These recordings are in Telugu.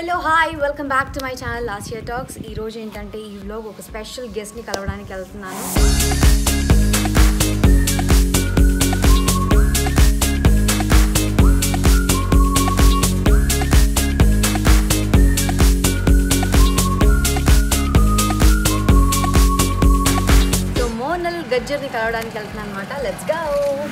Hello hi welcome back to my channel last year tax ఈ రోజు ఏంటంటే ఈ వ్లాగ్ ఒక స్పెషల్ గెస్ట్ని కలవడానికి వెళ్తున్నాను సో మోనల్ గజ్జర్ని కలవడానికి వెళ్తున్నాను అనమాట లెట్స్ గో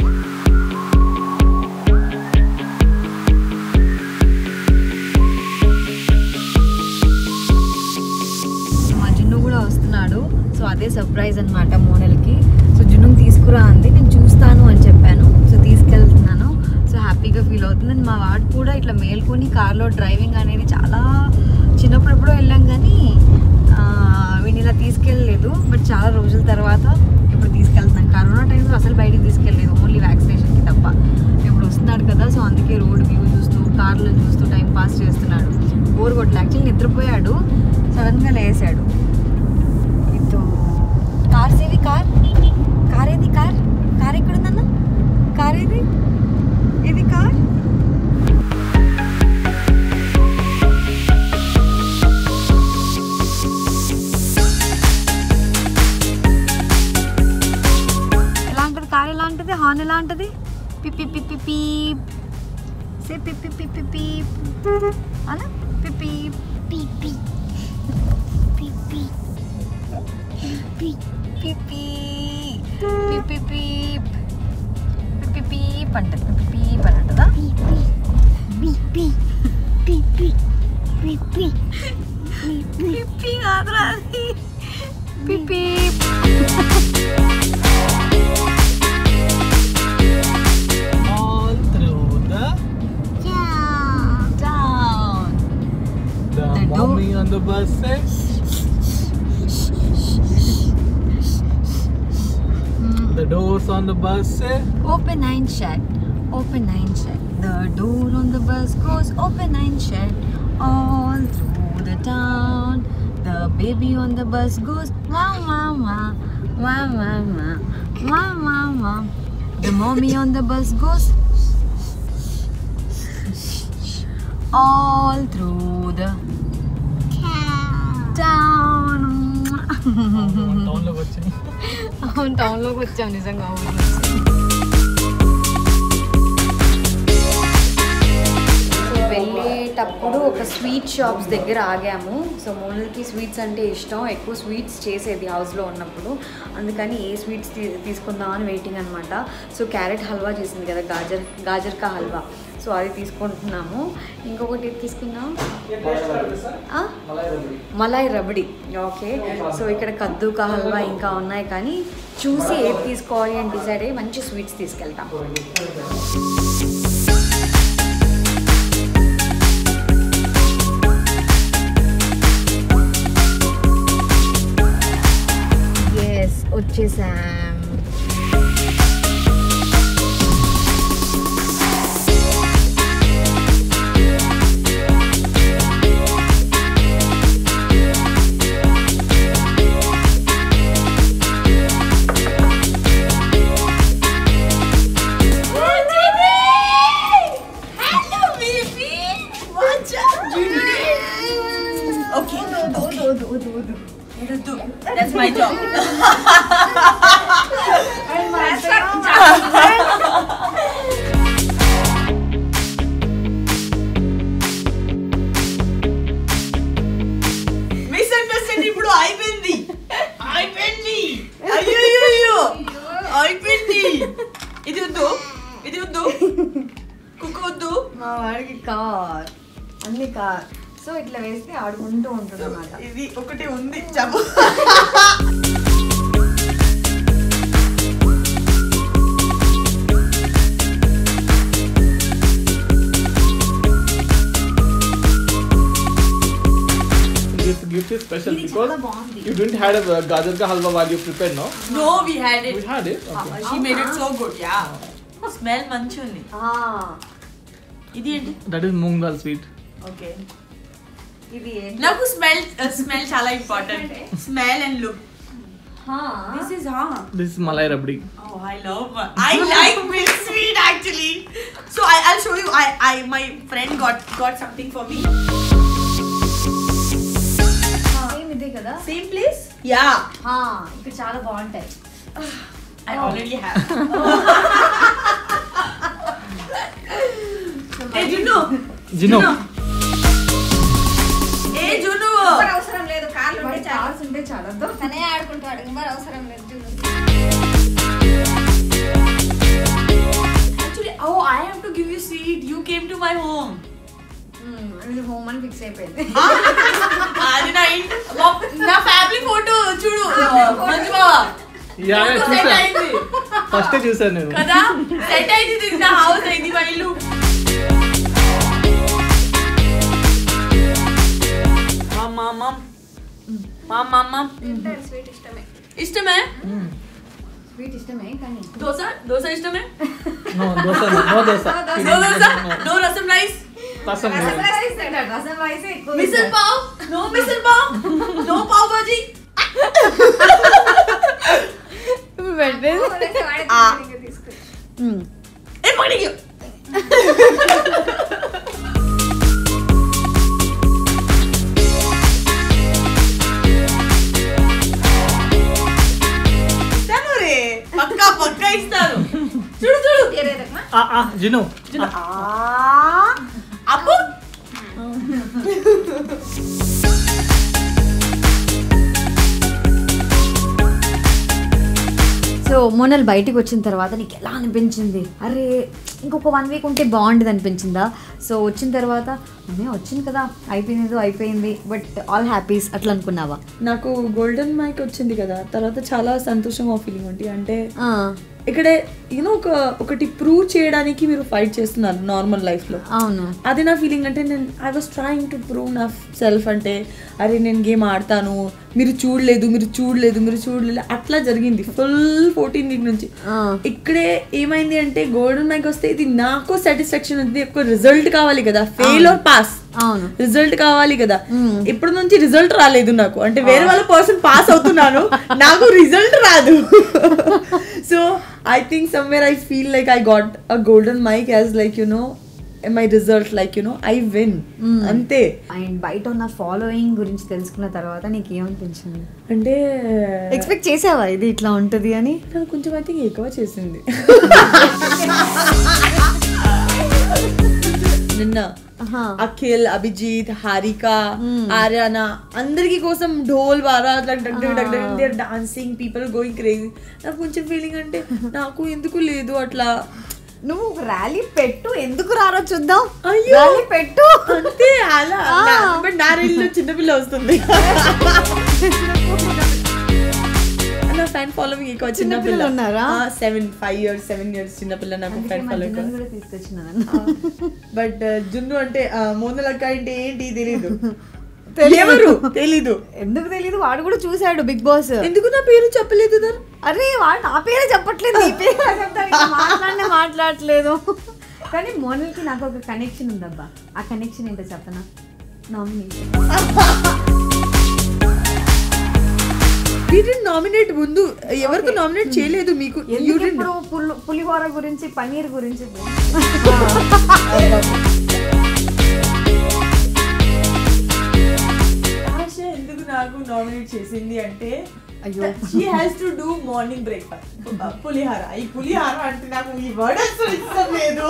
మా జున్ను కూడా వస్తున్నాడు సో అదే సర్ప్రైజ్ అనమాట మోనల్కి సో జున్నుని తీసుకురా అంది నేను చూస్తాను అని చెప్పాను సో తీసుకెళ్తున్నాను సో హ్యాపీగా ఫీల్ అవుతుంది And మా వాడు కూడా ఇట్లా మేల్కొని కార్లో డ్రైవింగ్ అనేది చాలా చిన్నప్పుడు ఎప్పుడో వెళ్ళాం కానీ ఆ, వీడిని ఇలా తీసుకెళ్ళలేదు బట్ చాలా రోజుల తర్వాత ఇప్పుడు తీసుకెళ్తున్నాం కరోనా టైంలో అసలు బయటికి తీసుకెళ్ళలేదు ఓన్లీ వ్యాక్సినేషన్కి తప్ప ఇప్పుడు వస్తున్నాడు కదా సో అందుకే రోడ్ వ్యూ చూస్తూ కార్లో చూస్తూ టైం పాస్ చేస్తున్నాడు బోర్ కొట్టలే యాక్చువల్లీ నిద్రపోయాడు సడన్గా లేసాడు ఇదో కార్ సేవి కార్ కార్ ఏది కార్ కార్ ఎక్కడుందన్న కార్ ఏది ఇది కార్ ఎలా ఉంటుంది కార్ ఎలా ఉంటుంది హార్న్ ఎలా ఉంటుంది పిప్పి పిప్పి పీప్ సే పిప్పి పిప్పి పీప్ అలా పిప్పి పిప్పి పిప్పి పిప్పి పిప్పి పిప్పి పీప్ పిప్పి పీప్ అంటది పిప్పి పీప్ అని అంటదా పిప్పి కాదురా అది పిప్పి all through the down the The mommy on the bus says the doors on the bus say Open and shut, open and shut. The door on the bus goes open and shut. All through the town. The baby on the bus goes wah wah wah, wah wah wah, wah wah wah. The mommy on the bus goes all through the town. Town లోకి వచ్చింది అవును టౌన్లోకి వచ్చాం నిజంగా అవును సో వెళ్ళేటప్పుడు ఒక స్వీట్ షాప్స్ దగ్గర ఆగాము సో మోనల్కి స్వీట్స్ అంటే ఇష్టం ఎక్కువ స్వీట్స్ చేసేది హౌస్లో ఉన్నప్పుడు అందుకని ఏ స్వీట్స్ తీ తీసుకుందామని వెయిటింగ్ అనమాట సో క్యారెట్ హల్వా చేసింది కదా గాజర్ గాజర్కా హల్వా సో అది తీసుకుంటున్నాము ఇంకొకటి ఏది తీసుకుందాం ఆ? మలాయ్ రబడి ఓకే సో ఇక్కడ కద్దుకా హల్వా ఇంకా ఉన్నాయి కానీ చూసి ఏది తీసుకోవాలి అని డిసైడ్ అయ్యి మంచి స్వీట్స్ తీసుకెళ్తాం ఎస్ వచ్చేసాం That's my job. మిస్అండర్స్టాండ్ ఇప్పుడు అయిపోయింది అయిపోయింది అయ్యో అయిపోయింది ఇది వద్దు ఇది వద్దు కుక్క వద్దు మా వాడికి కార్ అన్ని కార్ సో ఇట్లా వేస్తే ఆడుకుంటూ ఉంటుంది అనమాట ఇది ఒకటి ఉంది చెప్పు this gift is special because you didn't had a uh, gajar ka halwa while you prepared no no we had we it had it okay. She made it so good yeah smell మంచి ఉంది ఇది ఏంటి that is moong dal sweet okay ఇది ఏంటి? నాకు స్మెల్ స్మెల్ చాలా ఇంపార్టెంట్ స్మెల్ అండ్ లుక్ హా. దిస్ ఇస్ హా this is malai rabdi Oh, I love. I like milk sweet actually. So I, I'll show you. I, I, my friend got got something for me. బాగుంటాయి కదా సేమ్ ప్లేస్ యా ఆ, ఇక్కడ చాలా బాగుంటాయి ఐ ఆల్రెడీ హ్యావ్ ఏ జున్ను జిను ఏ జున్ను మరి అవసరం లేదు కార్లు ఉంటే వాడికి చాలు కార్స్ ఉంటే చాలా వద్దు. తనే ఆడుకుంటాడు మరి అవసరం లేదు చూడు actually oh I have to give you sweet you came to my home hmm, ఇది హోమ్ అని ఫిక్స్ అయిపోయింది అది నా ఇంటి నా ఫ్యామిలీ ఫోటో చూడు మంచి బావ యా Photo set చూసా అయింది ఫస్ట్ చూసాను నేను కదా సెట్ అయింది ఇది నా హౌస్ అయింది మా ఇల్లు మా మామ మా మామ తింటాడు స్వీట్ ఇష్టమే ఇష్టమే స్వీట్ ఇష్టమే కానీ దోశ దోశ ఇష్టమే no dosa no dosa no dosa no rasam rice rasam rasam rice తింటాడు. రసం రైస్ ఎక్కువ మిసల్ తింటాడు. పావ్ నో మిసల్ పావ్ నో పావ్ భాజీ పెట్టేది. వాడే ఆ. ఇంకా తీసుకుని మ్మ్. ఏ పడియో ఇస్తాను రే పక్కా పక్కా ఇస్తాను చూడు చూడు ఏరేదమ్మా ఆ ఆ జిను అప్పు సో మోనల్ బయటికి వచ్చిన తర్వాత నీకు ఎలా అనిపించింది అరే ఇంకొక వన్ వీక్ ఉంటే బాగుండేది అనిపించిందా సో వచ్చిన తర్వాత అమ్మే వచ్చింది కదా అయిపోయింది ఏదో అయిపోయింది బట్ ఆల్ హ్యాపీస్ అట్లా అనుకున్నావా నాకు గోల్డెన్ మైక్ వచ్చింది కదా తర్వాత చాలా సంతోషంగా ఫీలింగ్ ఉంటుంది అంటే ఆ, ఇక్కడ యూనో ఒక ఒకటి ప్రూవ్ చేయడానికి మీరు ఫైట్ చేస్తున్నారు నార్మల్ లైఫ్లో అవును అది నా ఫీలింగ్ అంటే నేను I was trying to prove నా సెల్ఫ్ అంటే అరే నేను గేమ్ ఆడతాను మీరు చూడలేదు మీరు చూడలేదు మీరు చూడలేదు అట్లా జరిగింది ఫుల్ ఫోర్టీన్ వీక్ నుంచి ఆ, ఇక్కడే ఏమైంది అంటే గోల్డెన్ మైక్ వస్తే ఇది నాకు సాటిస్ఫాక్షన్ ఉంది ఒక రిజల్ట్ కావాలి కదా ఫెయిల్ ఆర్ పాస్ అవును రిజల్ట్ కావాలి కదా ఇప్పటి నుంచి రిజల్ట్ రాలేదు నాకు అంటే వేరే వాళ్ళ పర్సన్ పాస్ అవుతున్నాను నాకు రిజల్ట్ రాదు so I think somewhere I feel like I got a golden mic as like you know my result like you know I win అంతే అండ్ బయట ఉన్న ఫాలోయింగ్ గురించి తెలుసుకున్న తర్వాత నీకు ఏమనిపించింది అంటే ఎక్స్పెక్ట్ చేసావా ఇది ఇట్లా ఉంటుంది అని నాకు కొంచెం ఐ థింక్ ఎక్కువ చేసింది నిన్న ఆహా. అఖిల్ అభిజిత్ హారిక ఆర్యానా అందరికి కోసం ఢోల్ వారా డాన్సింగ్ పీపుల్ గోయింగ్ క్రేజీ నాకు కొంచెం ఫీలింగ్ అంటే నాకు ఎందుకు లేదు అట్లా నువ్వు ఒక ర్యాలీ పెట్టు ఎందుకు రారో చూద్దాం అయ్యో. ర్యాలీ పెట్టు అంతే అలా బట్ నా రీల్లో చిన్నపిల్ల వస్తుంది నా ఫ్యాన్ ఫాలోయింగ్ ఎక్కువ చిన్నపిల్లలు చిన్నపిల్ల ఉన్నారా? Seven five years seven years చిన్నపిల్ల నాకు అందుకే ఫ్యాన్ మా ఫాలోయింగ్ జున్నుని కూడా తీసుకొచ్చినాను బట్ జున్ను అంటే మోనలక్క అంటే ఏంటి తెలీదు తెలీదు. ఎవరు తెలీదు ఎందుకు తెలియదు వాడు కూడా చూశాడు బిగ్ బాస్ ఎందుకు నా పేరు చెప్పలేదు తను అరే వాడు నా పేరే చెప్పట్లేదు నీ పేరు ఎలా చెప్తాడు? ఇంకా మాట్లాడనే మాట్లాడట్లేదు కానీ మోనల్కి నాకు ఒక కనెక్షన్ ఉందబ్బా ఆ కనెక్షన్ ఏంటో చెప్పనా నామినేషన్ వీటిని నామినేట్ ముందు ఎవరికి నామినేట్ చేయలేదు మీకు You ఎందుకు didn't. ఇప్పుడు పుల్- పులిహోర గురించి పన్నీర్ గురించి ఆశ ఎందుకు నాకు నామినేట్ చేసింది అంటే అయ్యో. She has to do morning breakfast pulihora ఈ పులిహార అంటే నాకు ఈ వర్డ్ అసలు ఇష్టం లేదు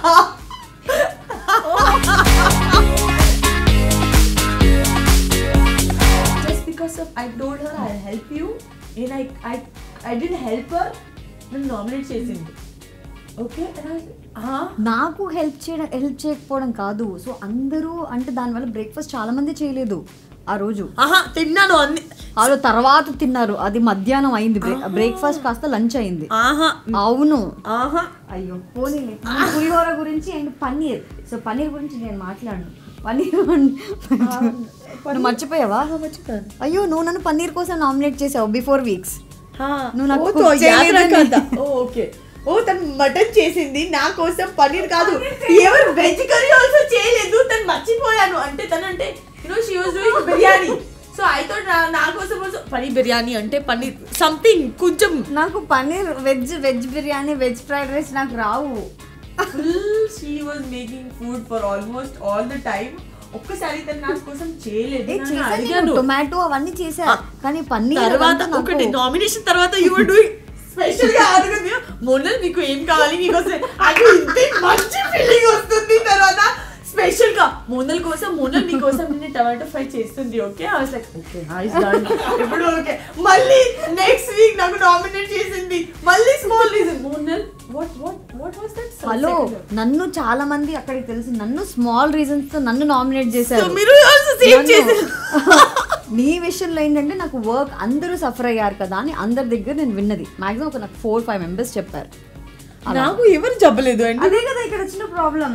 just because of I told her I help you and I I I didn't help her నన్ను నామినేట్ చేసింది ఓకే నాకు హెల్ప్ చేయడం హెల్ప్ చేయకపోవడం కాదు సో అందరూ అంటే దానివల్ల బ్రేక్ఫాస్ట్ చాలా మంది చేయలేదు ఆ రోజు ఆహా తిన్నాను అన్ని వాళ్ళు తర్వాత తిన్నారు అది మధ్యాహ్నం అయింది బ్రేక్ఫాస్ట్ కాస్త లంచ్ అయింది ఆహా అవును ఆహా అయ్యో పోనీలే మనం పులిహోర గురించి అండ్ పన్నీర్ సో పన్నీర్ గురించి నేను మాట్లాడను పన్నీర్ అన్- నువ్వు మర్చిపోయావా మర్చిపోయాను అయ్యో నువ్వు నన్ను పన్నీర్ కోసం నామినేట్ చేసావు బిఫోర్ వీక్స్ हाँ, నువ్వు నాకు वो cook तो याद చేయలేదని. रखा था ఓ ఓకే ఓ తను మటన్ చేసింది నా కోసం పన్నీర్ కాదు ఎవరు వెజ్ కర్రీ ఆల్సో చేయలేదు తను మర్చిపోయాను అంటే తను అంటే you know she was doing biryani so I thought నా కోసం also పన్నీర్ బిర్యానీ అంటే పన్నీర్ సంథింగ్ కొంచెం నాకు paneer veg veg biryani veg fried rice నాకు రావు full she was making food for almost all the time ఒక్కసారి తను నా కోసం చేయలేదు ఏ, నన్ను చేశాను నేను. అడిగాను టొమాటో అవన్నీ చేసా కానీ పన్నీర్ తర్వాత అదంతా నాకు- ఒకటి నామినేషన్ తర్వాత యు ఆర్ డూయింగ్ స్పెషల్ గా అడుగుతుంది మోనల్ మీకు ఏం కావాలి మీకు అది ఇంత మంచి ఫీలింగ్ వస్తుంది తర్వాత స్పెషల్ గా మోనల్ కోసం మోనల్ నీ కోసం నేను టమాటో ఫ్రై చేస్తుంది okay I was like okay nice done ఇప్పుడు ఓకే మళ్ళీ నెక్స్ట్ వీక్ నాకు నామినేట్ చేసింది మళ్ళీ small reason Monal what what what was that hello నన్ను చాలా మంది అక్కడికి తెలిసి నన్ను స్మాల్ రీజన్స్ తో నన్ను నామినేట్ సో చేశారు మీరు ఆల్సో సేమ్ నన్ను- చేశారు నీ విషయంలో ఏంటంటే నాకు వర్క్ అందరూ సఫర్ అయ్యారు కదా అని అందరి దగ్గర నేను విన్నది మాక్సిమం ఒక నాకు ఫోర్ ఫైవ్ మెంబర్స్ చెప్పారు అలా. నాకు ఎవరు చెప్పలేదు అండి అదే కదా ఇక్కడ వచ్చిన ప్రాబ్లం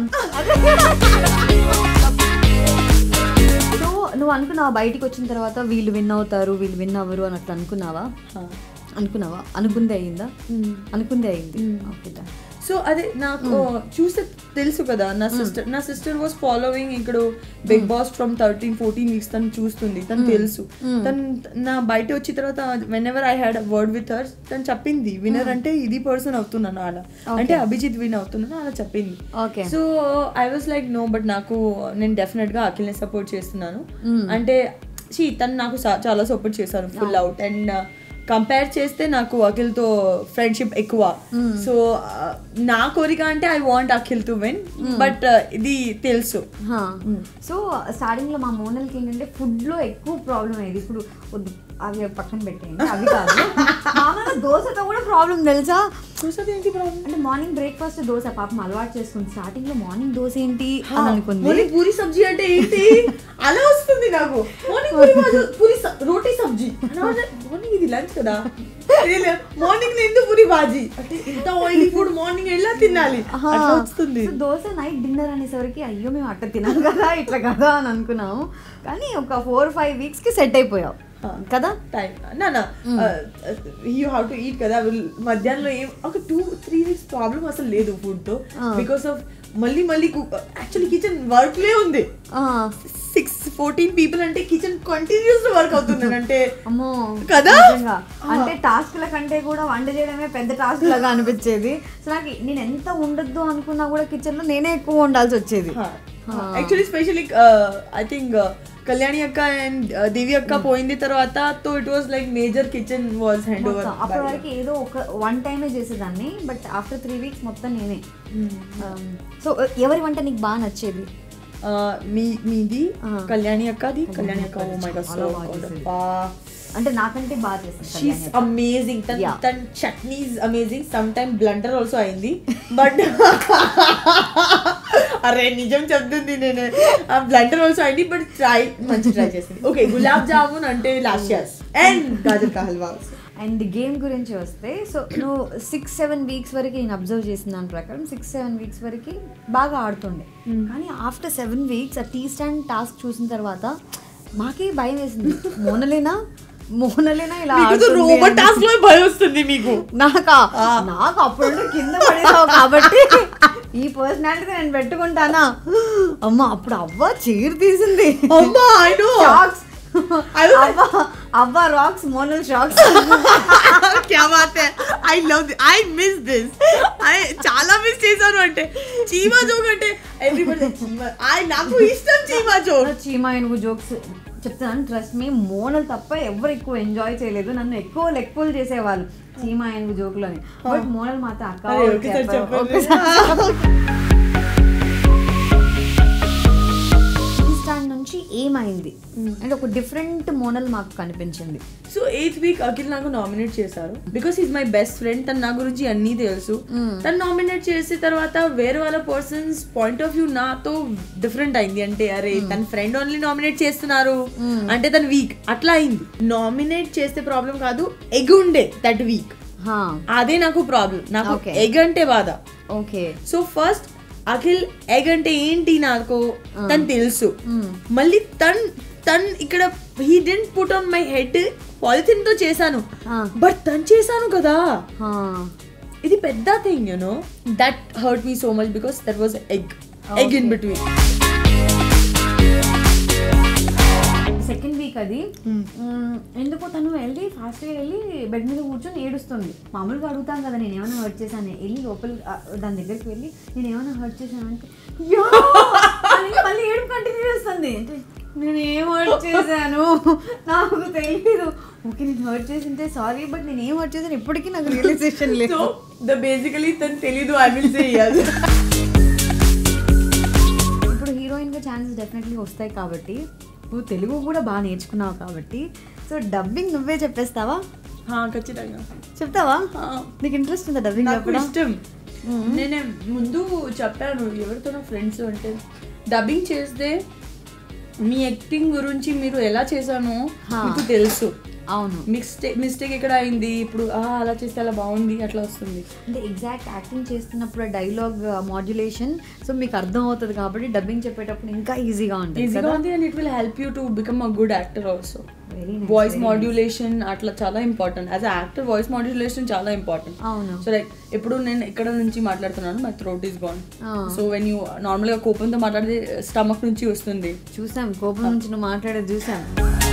సో నువ్వు అనుకున్నావా బయటికి వచ్చిన తర్వాత వీళ్ళు విన్ అవుతారు వీళ్ళు విన్ అవ్వరు అని అట్లా అనుకున్నావా అనుకున్నావా అనుకుందే అయిందా అనుకుందే అయింది ఓకే done. సో అదే నాకు చూస్తే తెలుసు కదా నా సిస్టర్ నా సిస్టర్ వాస్ ఫాలోయింగ్ ఇక్కడ Bigg Boss from thirteen fourteen weeks తను చూస్తుంది తను తెలుసు తను నా బయట వచ్చిన తర్వాత whenever I had word with her తను చెప్పింది విన్నర్ అంటే ఇది పర్సన్ అవుతున్నాను అలా అంటే అభిజిత్ విన్ అవుతున్నాను అలా చెప్పింది Okay. So I was like no but నాకు నేను డెఫినెట్ గా అఖిల్ని సపోర్ట్ చేస్తున్నాను అంటే షీ తను నాకు చా- చాలా సపోర్ట్ చేశాను ఫుల్ అవుట్ అండ్ కంపేర్ చేస్తే నాకు అఖిల్తో ఫ్రెండ్షిప్ ఎక్కువ సో నా కోరిక అంటే I want Akhil to win but ఇది తెలుసు హా. సో స్టార్టింగ్ లో మా మోనల్కి ఏంటంటే ఫుడ్ లో ఎక్కువ ప్రాబ్లం అయ్యేది ఇప్పుడు వద్దు అవి పక్కన పెట్టేయండి అవి కాదు మామూలుగా దోశతో కూడా ప్రాబ్లం తెలుసా చూసేది ఏంటి ప్రాబ్లం అంటే మార్నింగ్ బ్రేక్ఫాస్ట్ దోశ పాపం అలవాటు చేసుకుంది స్టార్టింగ్ లో మార్నింగ్ దోశ ఏంటి అని అనుకుంది ఓన్లీ పూరి సబ్జీ అంటే ఏంటి అలా వస్తుంది నాకు మార్నింగ్ పూరి బాజు- పూరి స- రోటీ సబ్జీ మార్నింగ్ ఇది లంచ్ కదా మార్నింగ్ ఎందుకు పూరి బాజీ అంటే ఇంత ఆయిలీ ఫుడ్ మార్నింగ్ ఎలా తినాలి ఆహా. అట్లా వస్తుంది సో దోశ నైట్ డిన్నర్ అనేసరికి అయ్యో మేము అట్ట తినాం కదా ఇట్లా కదా అని అనుకున్నాము కానీ ఒక ఫోర్ ఫైవ్ వీక్స్ కి సెట్ అయిపోయావు కదా టైం నా నా యూ హ్యావ్ టు ఈట్ కదా వీళ్ళు మధ్యాహ్నంలో ఏం ఒక టూ త్రీ వీక్స్ ప్రాబ్లం అసలు లేదు ఫుడ్ తో Ah. బికాస్ ఆఫ్ మళ్ళీ మళ్ళీ యాక్చువల్లీ కిచెన్ వర్క్ లే ఉంది ఆ, సిక్స్ ఫోర్టీన్ పీపుల్ అంటే కిచెన్ కంటిన్యూస్ వర్క్ అవుతున్నాను అంటే అమ్మో కదా? నిజంగా. అంటే టాస్క్ల కంటే కూడా వంట చేయడమే పెద్ద టాస్క్ లాగా అనిపించేది సో నాకు నేను ఎంత ఉండొద్దు అనుకున్నా కూడా కిచెన్ లో నేనే ఎక్కువ ఉండాల్సి వచ్చేది actually specially I think Kalyani అక్క అండ్ దేవి అక్క పోయింది తర్వాత తో it was like major kitchen was hand over మొత్తం. అప్పటి వరకు ఏదో ఒక వన్ టైమే చేసేదాన్ని బట్ ఆఫ్టర్ త్రీ వీక్స్ మొత్తం నేనే సో ఎవరి వంట నీకు బాగా నచ్చేది మీ మీది Ah. కళ్యాణి అక్కది కళ్యాణి అక్క ఓ మై గాడ్ చాలా సో బాగా చేసేది. అంటే నాకంటే బాగా చేస్తాను షీస్ అమేజింగ్ తన Yeah. తన chutneys amazing some time blunder also అయింది బట్ అరే నిజం చెప్తుంది నేను ఆ బ్లండర్ ఆల్సో అయింది బట్ ట్రై మంచి ట్రై చేసింది ఓకే గులాబ్ జామున్ అంటే లాషియాస్ అండ్ గాజర్ కా హల్వా also. అండ్ గేమ్ గురించి వస్తే సో నువ్వు సిక్స్ సెవెన్ వీక్స్ వరకు నేను అబ్జర్వ్ చేసిన దాని ప్రకారం సిక్స్ సెవెన్ వీక్స్ వరకు బాగా ఆడుతుండే కానీ ఆఫ్టర్ సెవెన్ వీక్స్ ఆ టీ స్టాండ్ టాస్క్ చూసిన తర్వాత మాకే భయం వేసింది మోనలేనా మోనలేనా ఇలా మీకు ఆడుతుంది రోబోట్ అని. టాస్క్ లో భయం వస్తుంది మీకు నాకా నాకు అప్పుడు కింద పడేసావు కాబట్టి ఈ పర్సనాలిటీ నేను పెట్టుకుంటానా అమ్మ అప్పుడు అవ్వ చీర తీసింది అమ్మా I know shocks I was- అవ్వ అవ్వ రాక్స్ మోనల్ షాక్స్ క్యా బాత్ హై I love I miss this I చాలా మిస్ చేశాను అంటే చీమా జోక్ అంటే ఎవ్రీబడి చీమా ఐ నాకు ఇష్టం చీమా జోక్ చీమా ఏనుగు జోక్స్ చెప్తున్నాను ట్రస్ట్ మీ మోనల్ తప్ప ఎవరు ఎక్కువ ఎంజాయ్ చేయలేదు నన్ను ఎక్కువ లెక్కులు చేసేవాళ్ళు చీమా ఏనుగు జోకులని బట్ మోనల్ మాత్రం అక్క అరే వాళ్ళు ఒకసారి చెప్పరు. చెప్పండి ఒకసారి ఈ స్టాండ్ నుంచి ఏమైంది అంటే ఒక డిఫరెంట్ మోనల్ మాకు కనిపించింది సో ఎయిత్ వీక్ అఖిల్ నాకు నామినేట్ చేశారు because is my best friend తను నా గురించి అన్నీ తెలుసు తను నామినేట్ చేసిన తర్వాత వేరే వాళ్ళ పర్సన్స్ పాయింట్ ఆఫ్ వ్యూ నాతో డిఫరెంట్ అయింది అంటే అరే తన ఫ్రెండ్ ఓన్లీ నామినేట్ చేస్తున్నారు అంటే తను వీక్ అట్లా అయింది నామినేట్ చేస్తే ప్రాబ్లం కాదు ఎగ్ ఉండే దట్ వీక్ హా అదే నాకు ప్రాబ్లం నాకు Okay. ఎగ్ అంటే బాధ okay so first Akhil egg అంటే ఏంటి నాకు తను తెలుసు మళ్ళీ తన్ తన్ ఇక్కడ he didn't put on my head polythene తో చేశాను Ah. బట్ తను చేశాను కదా హా ఇది పెద్ద thing you know that hurt me so much because that was egg egg in between second week అది మ్మ్, ఎందుకో తను వెళ్ళి ఫాస్ట్గా వెళ్ళి బెడ్ మీద కూర్చొని ఏడుస్తుంది మామూలుగా అడుగుతాం కదా నేను ఏమైనా హర్ట్ చేశాను వెళ్ళి లోపల ఆ, దాని దగ్గరికి వెళ్ళి నేను ఏమైనా హర్ట్ చేశాను అంటే "యా!" అని మళ్ళీ ఏడుపు కంటిన్యూ చేస్తుంది అంటే నేను ఏం హర్ట్ చేశాను నాకు తెలియదు ఓకే నేను హర్ట్ చేసింటే సారీ బట్ నేను ఏం హర్ట్ చేశాను ఇప్పటికీ నాకు రియలైజేషన్ లేదు సో ద బేసికలీ తను తెలీదు ఐ విల్ సే ఇప్పుడు హీరోయిన్గా ఛాన్సెస్ డెఫినెట్లీ వస్తాయి కాబట్టి నువ్వు తెలుగు కూడా బాగా నేర్చుకున్నావు కాబట్టి సో డబ్బింగ్ నువ్వే చెప్పేస్తావా ఖచ్చితంగా చెప్తావా ఆ. నీకు ఇంట్రెస్ట్ ఉందా డబ్బింగ్ నాకు చెప్పడం ఇష్టం నేను ముందు చెప్పాను ఎవరితో నా ఫ్రెండ్స్ అంటే డబ్బింగ్ చేస్తే మీ యాక్టింగ్ గురించి మీరు ఎలా చేశానో హా. మీకు తెలుసు అవును మిస్టేక్ మిస్టేక్ ఎక్కడ అయింది ఇప్పుడు ఆ, అలా చేస్తే అలా బాగుంది అట్లా వస్తుంది అంటే ఎగ్జాక్ట్ యాక్టింగ్ చేస్తున్నప్పుడు డైలాగ్ మాడ్యులేషన్ సో మీకు అర్థం అవుతుంది కాబట్టి డబ్బింగ్ చెప్పేటప్పుడు ఇంకా ఈజీగా ఉంటుంది ఈజీగా కదా ఉంది and it will help you to become a good actor also very voice modulation అట్లా చాలా important as actor voice modulation చాలా ఇంపార్టెంట్ అవును సో లైక్ ఇప్పుడు నేను ఇక్కడ నుంచి మాట్లాడుతున్నాను my throat is gone Ah. So when you నార్మల్గా కోపంతో మాట్లాడితే స్టమక్ నుంచి వస్తుంది చూసాం కోపం నుంచి నువ్వు మాట్లాడేది చూసాం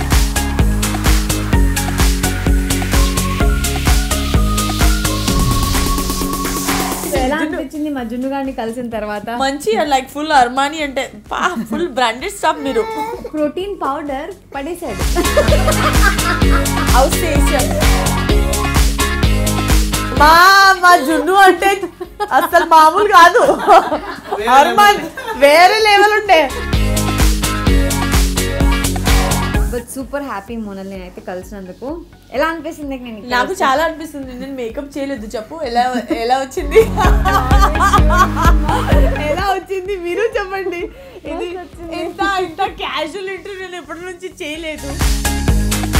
సో ఎలా అనిపించింది మా జున్ను గారిని కలిసిన తర్వాత మంచి లైక్ ఫుల్ అర్మానీ అంటే ఫుల్ బ్రాండెడ్ స్టఫ్ మీరు ప్రోటీన్ పౌడర్ పడేశాడు హౌస్ మా మా జున్ను అంటే అసలు మామూలు కాదు అర్మాన్ వేరే లెవెల్ ఉండే బట్ సూపర్ హ్యాపీ మోనల్ నేనైతే కలిసినందుకు ఎలా అనిపిస్తుంది నీకు నేను ఇక్కడ నాకు వచ్చి? చాలా అనిపిస్తుంది నేను మేకప్ చేయలేదు చెప్పు ఎలా ఎలా వచ్చింది ఎలా వచ్చింది మీరు చెప్పండి ఇది ఇంత ఇంత క్యాజువల్ ఇంటర్వ్యూ నేను ఎప్పటి నుంచి చేయలేదు